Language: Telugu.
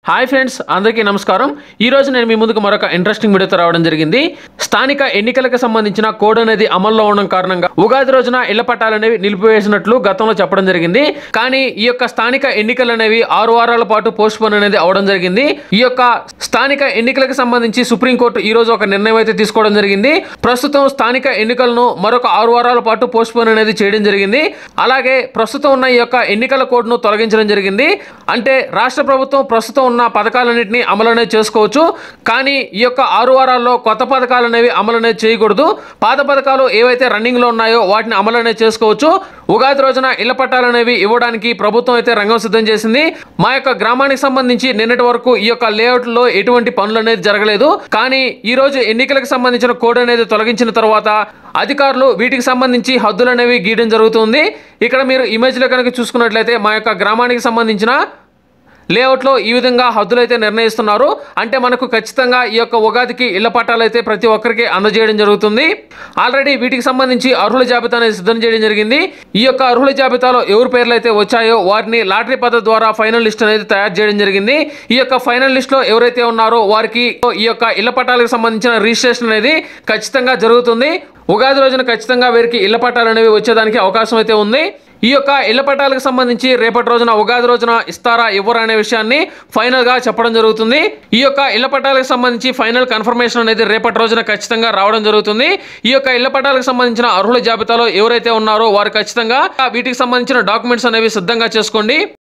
హాయ్ ఫ్రెండ్స్ అందరికీ నమస్కారం ఈ రోజు నేను మీ ముందుకు మరొక ఇంట్రెస్టింగ్ వీడియోతో రావడం జరిగింది స్థానిక ఎన్నికలకు సంబంధించిన కోడ్ అనేది అమల్లో ఉండడం కారణంగా ఉగాది రోజున ఇళ్ల పట్టాలనేవి నిలిపివేసినట్లు గతంలో చెప్పడం జరిగింది కానీ ఈ యొక్క స్థానిక ఎన్నికలు అనేవి ఆరు వారాల పాటు పోస్ట్ పోన్ అనేది అవడం జరిగింది ఈ యొక్క స్థానిక ఎన్నికలకు సంబంధించి సుప్రీంకోర్టు ఈ రోజు ఒక నిర్ణయం అయితే తీసుకోవడం జరిగింది ప్రస్తుతం స్థానిక ఎన్నికలను మరొక ఆరు వారాల పాటు పోస్ట్ పోన్ అనేది చేయడం జరిగింది అలాగే ప్రస్తుతం ఉన్న ఈ యొక్క ఎన్నికల కోడ్ను తొలగించడం జరిగింది అంటే రాష్ట్ర ప్రభుత్వం ప్రస్తుతం ఉన్న పథకాలన్నింటినీ అమలు అనేది చేసుకోవచ్చు కానీ ఈ యొక్క ఆరు వారాల్లో కొత్త పథకాలు అనేవి అమలు అనేది చేయకూడదు పాత పథకాలు ఏవైతే రన్నింగ్లో ఉన్నాయో వాటిని అమలు అనేది చేసుకోవచ్చు ఉగాది రోజున ఇళ్ల పట్టాలు అనేవి ఇవ్వడానికి ప్రభుత్వం అయితే రంగం సిద్ధం చేసింది మా యొక్క గ్రామానికి సంబంధించి నిన్నటి వరకు ఈ యొక్క లేఅవుట్లో ఎటువంటి పనులు అనేది జరగలేదు కానీ ఈ రోజు ఎన్నికలకు సంబంధించిన కోడ్ అనేది తొలగించిన తర్వాత అధికారులు వీటికి సంబంధించి హద్దులు అనేవి గీయడం జరుగుతుంది ఇక్కడ మీరు ఇమేజ్లో కనుక చూసుకున్నట్లయితే మా యొక్క గ్రామానికి సంబంధించిన లేఅవుట్లో ఈ విధంగా హద్దులు అయితే నిర్ణయిస్తున్నారు అంటే మనకు ఖచ్చితంగా ఈ యొక్క ఉగాదికి ఇళ్ల పట్టాలు అయితే ప్రతి ఒక్కరికి అందజేయడం జరుగుతుంది ఆల్రెడీ వీటికి సంబంధించి అర్హుల జాబితా అనేది సిద్ధం చేయడం జరిగింది ఈ యొక్క అర్హుల జాబితాలో ఎవరి పేర్లు అయితే వచ్చాయో వారిని లాటరీ పద్ధతి ద్వారా ఫైనల్ లిస్ట్ అనేది తయారు చేయడం జరిగింది ఈ యొక్క ఫైనల్ లిస్ట్ లో ఎవరైతే ఉన్నారో వారికి ఈ యొక్క ఇళ్ల పట్టాలకు సంబంధించిన రిజిస్ట్రేషన్ అనేది ఖచ్చితంగా జరుగుతుంది ఉగాది రోజున ఖచ్చితంగా వీరికి ఇళ్ల పట్టాలు అనేవి వచ్చేదానికి అవకాశం అయితే ఉంది ఈ యొక్క ఇళ్ల పట్టాలకు సంబంధించి రేపటి రోజున ఉగాది రోజున ఇస్తారా ఇవ్వరా అనే విషయాన్ని ఫైనల్ గా చెప్పడం జరుగుతుంది ఈ యొక్క ఇళ్ల పట్టాలకు సంబంధించి ఫైనల్ కన్ఫర్మేషన్ అనేది రేపటి రోజున ఖచ్చితంగా రావడం జరుగుతుంది ఈ యొక్క ఇళ్ల పట్టాలకు సంబంధించిన అర్హుల జాబితాలో ఎవరైతే ఉన్నారో వారు ఖచ్చితంగా వీటికి సంబంధించిన డాక్యుమెంట్స్ అనేవి సిద్ధంగా చేసుకోండి